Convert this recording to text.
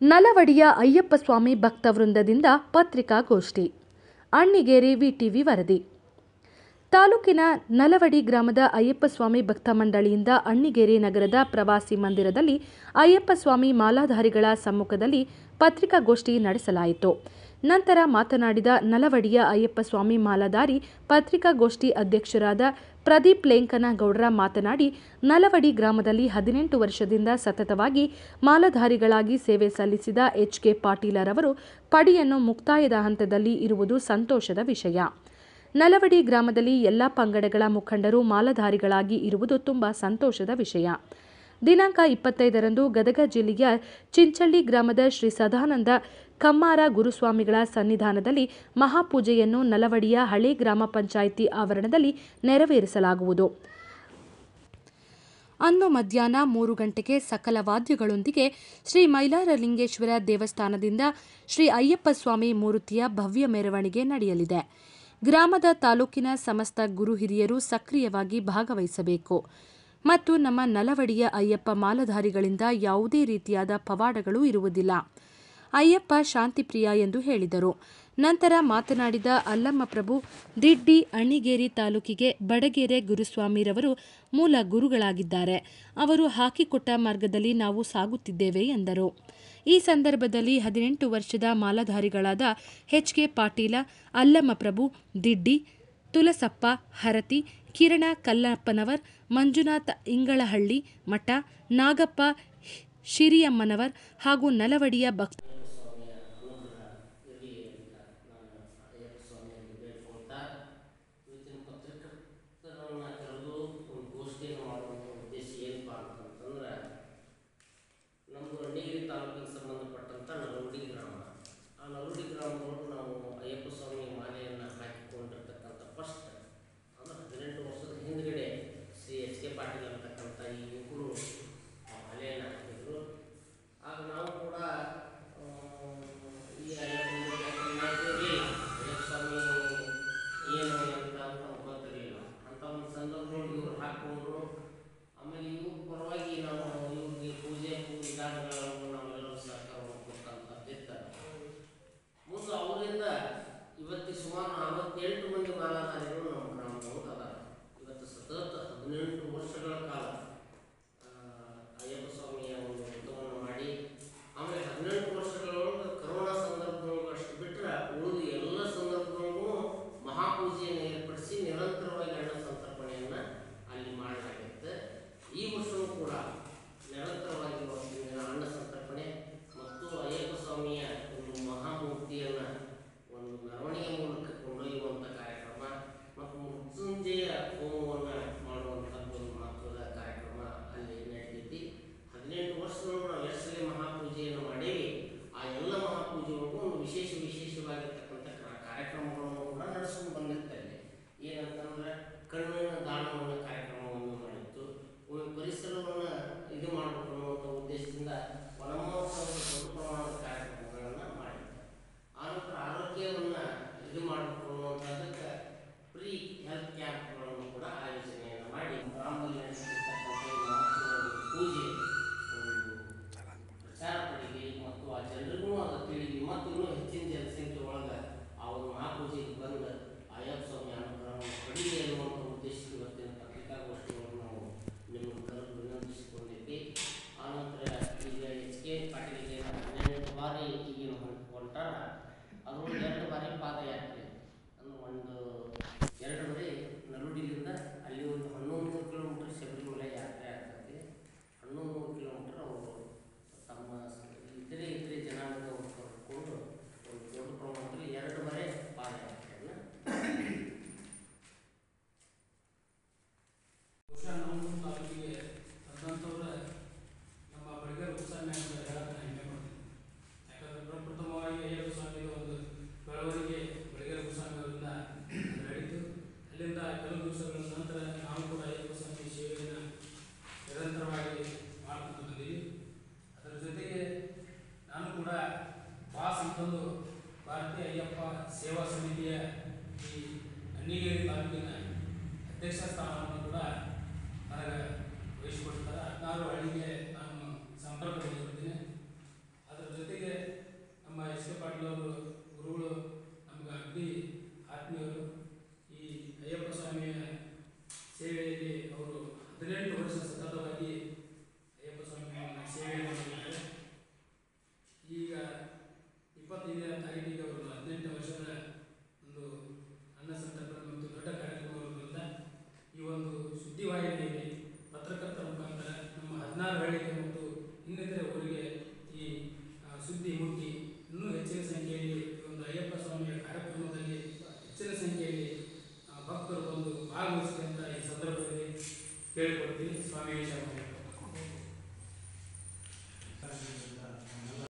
ನಲವಡಿಯ ಅಯ್ಯಪ್ಪ ಸ್ವಾಮಿ ಭಕ್ತವೃಂದದಿಂದ ಪತ್ರಿಕಾಗೋಷ್ಠಿ ಅಣ್ಣಿಗೇರಿ ವಿಟಿವಿ ವರದಿ ತಾಲೂಕಿನ ನಲವಡಿ ಗ್ರಾಮದ ಅಯ್ಯಪ್ಪ ಸ್ವಾಮಿ ಭಕ್ತ ಮಂಡಳಿಯಿಂದ ಅಣ್ಣಿಗೇರಿ ನಗರದ ಪ್ರವಾಸಿ ಮಂದಿರದಲ್ಲಿ ಅಯ್ಯಪ್ಪ ಸ್ವಾಮಿ ಮಾಲಾಧಾರಿಗಳ ಸಮ್ಮುಖದಲ್ಲಿ ಪತ್ರಿಕಾಗೋಷ್ಠಿ ನಡೆಸಲಾಯಿತು ನಂತರ ಮಾತನಾಡಿದ ನಲವಡಿಯ ಅಯ್ಯಪ್ಪ ಸ್ವಾಮಿ ಮಾಲಾಧಾರಿ ಪತ್ರಿಕಾಗೋಷ್ಠಿ ಅಧ್ಯಕ್ಷರಾದ ಪ್ರದೀಪ್ ಲೇಂಕನಗೌಡ್ರ ಮಾತನಾಡಿ ನಲವಡಿ ಗ್ರಾಮದಲ್ಲಿ ಹದಿನೆಂಟು ವರ್ಷದಿಂದ ಸತತವಾಗಿ ಮಾಲಾಧಾರಿಗಳಾಗಿ ಸೇವೆ ಸಲ್ಲಿಸಿದ ಎಚ್ ಕೆ ಪಾಟೀಲರವರು ಪಡಿಯನ್ನು ಮುಕ್ತಾಯದ ಹಂತದಲ್ಲಿ ಇರುವುದು ಸಂತೋಷದ ವಿಷಯ ನಲವಡಿ ಗ್ರಾಮದಲ್ಲಿ ಎಲ್ಲ ಪಂಗಡಗಳ ಮುಖಂಡರು ಮಾಲಧಾರಿಗಳಾಗಿ ಇರುವುದು ತುಂಬ ಸಂತೋಷದ ವಿಷಯ ದಿನಾಂಕ ಇಪ್ಪತ್ತೈದರಂದು ಗದಗ ಜಿಲ್ಲೆಯ ಚಿಂಚಳ್ಳಿ ಗ್ರಾಮದ ಶ್ರೀ ಸದಾನಂದ ಕಮ್ಮಾರ ಗುರುಸ್ವಾಮಿಗಳ ಸನ್ನಿಧಾನದಲ್ಲಿ ಮಹಾಪೂಜೆಯನ್ನು ನಲವಡಿಯ ಹಳೆ ಗ್ರಾಮ ಪಂಚಾಯಿತಿ ಆವರಣದಲ್ಲಿ ನೆರವೇರಿಸಲಾಗುವುದು ಅಂದು ಮಧ್ಯಾಹ್ನ ಮೂರು ಗಂಟೆಗೆ ಸಕಲ ವಾದ್ಯಗಳೊಂದಿಗೆ ಶ್ರೀ ಮೈಲಾರಲಿಂಗೇಶ್ವರ ದೇವಸ್ಥಾನದಿಂದ ಶ್ರೀ ಅಯ್ಯಪ್ಪ ಸ್ವಾಮಿ ಮೂರ್ತಿಯ ಭವ್ಯ ಮೆರವಣಿಗೆ ನಡೆಯಲಿದೆ ಗ್ರಾಮದ ತಾಲೂಕಿನ ಸಮಸ್ತ ಗುರು ಹಿರಿಯರು ಸಕ್ರಿಯವಾಗಿ ಭಾಗವಹಿಸಬೇಕು ಮತ್ತು ನಮ್ಮ ನಲವಡಿಯ ಅಯ್ಯಪ್ಪ ಮಾಲಧಾರಿಗಳಿಂದ ಯಾವುದೇ ರೀತಿಯಾದ ಪವಾಡಗಳು ಇರುವುದಿಲ್ಲ ಅಯ್ಯಪ್ಪ ಶಾಂತಿಪ್ರಿಯ ಎಂದು ಹೇಳಿದರು ನಂತರ ಮಾತನಾಡಿದ ಅಲ್ಲಮ್ಮ ಪ್ರಭು ದಿಡ್ಡಿ ಅಣ್ಣಿಗೇರಿ ತಾಲೂಕಿಗೆ ಬಡಗೇರೆ ಗುರುಸ್ವಾಮಿರವರು ಮೂಲ ಗುರುಗಳಾಗಿದ್ದಾರೆ ಅವರು ಹಾಕಿಕೊಟ್ಟ ಮಾರ್ಗದಲ್ಲಿ ನಾವು ಸಾಗುತ್ತಿದ್ದೇವೆ ಎಂದರು ಈ ಸಂದರ್ಭದಲ್ಲಿ ಹದಿನೆಂಟು ವರ್ಷದ ಮಾಲಾಧಾರಿಗಳಾದ ಎಚ್ ಕೆ ಪಾಟೀಲ ಅಲ್ಲಮ್ಮ ಪ್ರಭು ದಿಡ್ಡಿ ತುಲಸಪ್ಪ ಹರತಿ ಕಿರಣ ಕಲ್ಲಪ್ಪನವರ್ ಮಂಜುನಾಥ ಇಂಗಳಹಳ್ಳಿ ಮಠ ನಾಗಪ್ಪ ಶಿರಿಯಮ್ಮನವರ್ ಹಾಗೂ ನಲವಡಿಯ ಭಕ್ತ ಸ್ವಾಮಿಯ ಅನುಗ್ರಹ ಇರಲಿ ಅಂತ ನಾನು ಅಯ್ಯಪ್ಪ ಸ್ವಾಮಿಯಲ್ಲಿ ಬೇಡ್ಕೊಳ್ತಾ ಇವತ್ತಿನ ಪತ್ರಿಕರ್ತರನ್ನು ಕರೆದು ಒಂದು ಗೋಷ್ಠಿಯನ್ನು ಮಾಡುವಂಥ ಉದ್ದೇಶ ಏನಪ್ಪ ಅಂತಂತಂದ್ರೆ ನಮ್ಮದು ಅಣ್ಣಿಗಿರಿ ತಾಲೂಕಿಗೆ ಸಂಬಂಧಪಟ್ಟಂಥ ನಲವಡಿ ಗ್ರಾಮ ಆ ನಲವಡಿ ಗ್ರಾಮದೊಳಗೆ ನಾವು ಅಯ್ಯಪ್ಪ ಸ್ವಾಮಿ ಮಾಲೆಯನ್ನು ಹಾಕಿಕೊಂಡಿರ್ತಕ್ಕಂಥ ಫಸ್ಟ್ ಅಂದ್ರೆ ಹದಿನೆಂಟು ವರ್ಷದ ಹಿಂದ್ಗಡೆ ಶ್ರೀ ಎಚ್ ಕೆ ಪಾಟೀಲ್ ಅಂತಕ್ಕಂಥ ಈ ಯುವಕರು ಆ ಮಾಲೆಯನ್ನು ಹಾಕಿದ್ರು ಆಗ ನಾವು ಕೂಡ ಆ, ಈ ಅಯ್ಯಪ್ಪನಿಗೆ ಅಯ್ಯಪ್ಪ ಸ್ವಾಮಿ ಏನು ಅಂತ ನಮ್ಗೆ ಗೊತ್ತಿರಲಿಲ್ಲ ಅಂತ ಒಂದು ಸಂದರ್ಭದೊಳಗೆ ಇವ್ರು ಹಾಕ್ಕೊಂಡ್ರು ಆಮೇಲೆ ಇವ್ರ ಪರವಾಗಿ ನಾವು ಇವ್ರಿಗೆ ಪೂಜೆ ವಿಧಾನಗಳನ್ನು ನಾವೆಲ್ಲರೂ ಸಹಕಾರವನ್ನು ಕೊಟ್ಟಂಥದ್ದಿತ್ತ ಮುಂದೆ ಅವರಿಂದ ಇವತ್ತಿಗೆ ಸುಮಾರು ನಲವತ್ತೆಂಟು ಮಂದಿ ಮಾಲಾಧಾರಿಗಳು ನಮ್ಮ ಗ್ರಾಮದೊಳಗೆ ಅದಾರ ಇವತ್ತು ಸತತ ಹದಿನೆಂಟು ವರ್ಷಗಳ ಕಾಲ ಆ, ಅಯ್ಯಪ್ಪ ಸ್ವಾಮಿಯ ಒಂದು ವ್ರತವನ್ನು ಮಾಡಿ ಆಮೇಲೆ ಹದಿನೆಂಟು ವರ್ಷಗಳೊಳಗೆ ಕರೋನಾ ಸಂದರ್ಭದೊಳಗೆ ಅಷ್ಟು ಬಿಟ್ಟರೆ ಉಳಿದ ಎಲ್ಲ ಸಂದರ್ಭದೊಳಗೂ ಮಹಾಪೂಜೆಯನ್ನು ಏರ್ಪಡಿಸಿ ನಿರಂತರವಾಗಿ ಅನ್ನ ಸಂತರ್ಪಣೆಯನ್ನು ಅಲ್ಲಿ ಮಾಡಲಾಗಿತ್ತು ಈ ವರ್ಷವೂ ಕೂಡ ನಿರಂತರವಾಗಿ ಇವತ್ತಿನ ದಿನ ಅನ್ನ ಸಂತರ್ಪಣೆ ಮತ್ತು ಅಯ್ಯಪ್ಪ ಸ್ವಾಮಿಯ ಒಂದು ಮಹಾಮೂರ್ತಿಯನ್ನು ಒಂದು ಮೆರವಣಿಗೆ ಮೂಲಕ ಕೊಂಡೊಯ್ಯುವಂಥ ಕಾರ್ಯಕ್ರಮ ಮತ್ತು ಮೃತ್ಯುಂಜಯ ಹೋಮವನ್ನು ಮಾಡುವಂಥದ್ದು ಒಂದು ಮಹತ್ವದ ಕಾರ್ಯಕ್ರಮ ಅಲ್ಲಿ ನಡೆದೈತಿ ಹದಿನೆಂಟು ವರ್ಷದೊಳಗೆ ನಾವು ಎಷ್ಟು ಸಲ ಮಹಾಪೂಜೆಯನ್ನು ಮಾಡೇವಿ ಆ ಎಲ್ಲ ಮಹಾಪೂಜೆಗಳಿಗೂ ಒಂದು ವಿಶೇಷ ವಿಶೇಷವಾಗಿರ್ತಕ್ಕಂಥ ಕಾ- ಕಾರ್ಯಕ್ರಮಗಳನ್ನು ಕೂಡ ನಡೆಸ್ಕೊಂಡು ಬಂದಿರ್ತಾರೆ ಏನಂತಂದ್ರೆ ಕಣ್ಣಿನ ದಾನವನ್ನು ಕಾರ್ಯಕ್ರಮವನ್ನು ಮಾಡಿತ್ತು ಒಮ್ಮೆ ಪರಿಸರವನ್ನು ಇದು ಮಾಡಬೇಕು ಅನ್ನುವಂಥ ಉದ್ದೇಶದಿಂದ ವನಮಹೋತ್ಸವದ ದೊಡ್ಡ ಪ್ರಮಾಣದ ಕಾರ್ಯಕ್ರಮಗಳನ್ನು ಮಾಡಿತ್ತು ಆನಂತರ ಆರೋಗ್ಯವನ್ನು ಇದು ಮಾಡಬೇಕು ಅನ್ನುವಂಥದ್ದಕ್ಕೆ ಫ್ರೀ ಹೆಲ್ತ್ ಕ್ಯಾಂಪ್ಗಳನ್ನು ಕೂಡ ಆಯೋಜನೆಯನ್ನು ಮಾಡಿ ಗ್ರಾಮದಲ್ಲಿ ನಡೆಸಿರ್ತಕ್ಕಂಥ ಈ ಮಹತ್ವದ ಒಂದು ಪೂಜೆ ಒಂದು ಪ್ರಚಾರ ಪಡೀಲಿ ಮತ್ತು ಆ ಜನರಿಗೂ ಅದು ತಿಳಿಲಿ ಮತ್ತು ಇನ್ನೂ ಹೆಚ್ಚಿನ ಜನಸಂಖ್ಯೆ ಒಳಗೆ ಆ ಒಂದು ಮಹಾಪೂಜೆಗೆ ಬಂದು ಅಯ್ಯಪ್ಪ ಸ್ವಾಮಿ ಅನುಗ್ರಹವನ್ನು ಪಡೀಲಿ ಅನ್ನುವಂಥ ಉದ್ದೇಶಕ್ಕೆ ಇವತ್ತಿನ ಪತ್ರಿಕಾಗೋಷ್ಠಿಗಳನ್ನು ನಾವು ನಿಮ್ಮನ್ನು ಕರೆದು ವಿನಂತಿಸಿಕೊಂಡಿದ್ವಿ ಆನಂತರ ಈಗ ಎಚ್ ಕೆ ಪಾಟೀಲ್ಗೆ ಹನ್ನೆರಡು ಬಾರಿ ಈಗಿನ ಹೊಂಟಾರ ಅದರೊಳಗೆ ಎರಡು ಬಾರಿ ಪಾದಯಾತ್ರೆ ಅಂದ್ರೆ ಒಂದು ಎರಡು ಬಾರಿ ನರುಡಿಲಿಂದ ಅಲ್ಲಿ ಒಂದು ಹನ್ನೊಂದು ನೂರು ಕಿಲೋಮೀಟರ್ ಶಬರಿಮಲೆ ಯಾತ್ರೆ ಆಗ್ತದೆ ಹನ್ನೊಂದು ನೂರು ಕಿಲೋಮೀಟರ್ ಅವರು ತಮ್ಮ ಇತರೆ ಇತರೆ ಜನಾಂಗದವರು ಕರ್ಕೊಂಡು ಒಂದು ದೊಡ್ಡ ಪ್ರಮಾಣದಲ್ಲಿ ಎರಡು ಬಾರಿ ಪಾದಯಾತ್ರೆಯನ್ನು ಬಹುಶಃ ನಮ್ಮ ತಾಲೂಕಿಗೆ ಬಂದಂಥವ್ರ ನಮ್ಮ ಬಡಗರ ಉತ್ಸಾಹ ಅಂತ ಹೇಳಕ್ಕೆ ನಾನು ಹೆಮ್ಮೆ ಪಡ್ತೀನಿ ಯಾಕಂದ್ರೆ ಪ್ರಪ್ರಥಮವಾಗಿ ಅಯ್ಯಪ್ಪ ಸ್ವಾಮಿಗೆ ಒಂದು ಬೆಳವಣಿಗೆ ಬಡಗರ ಉತ್ಸಾಹದಿಂದ ನಡೀತು ಅಲ್ಲಿಂದ ಕೆಲವು ದಿವಸಗಳ ನಂತರ ನಾವು ಕೂಡ ಅಯ್ಯಪ್ಪ ಸ್ವಾಮಿ ಸೇವೆಯನ್ನು ನಿರಂತರವಾಗಿ ಮಾಡ್ಕೊಂಡು ಬಂದೀವಿ ಅದರ ಜೊತೆಗೆ ನಾನು ಕೂಡ ಬಾಸ್ ಅಂತಂದು ಭಾರತೀಯ ಅಯ್ಯಪ್ಪ ಸೇವಾ ಸಮಿತಿಯ ಈ ಅಣ್ಣಿಗೇರಿ ತಾಲೂಕಿನ ಅಧ್ಯಕ್ಷ ಸ್ಥಾನವನ್ನು ಕೂಡ ನನಗೆ ವಹಿಸಿಕೊಡ್ತಾರೆ ಹದಿನಾರು ಹಳ್ಳಿಗೆ ನಾನು ಸಂಪರ್ಕದಲ್ಲಿರ್ತೀನಿ ಅದರ ಜೊತೆಗೆ ಪಾಟೀಲ್ ಅವರು ಗುರುಗಳು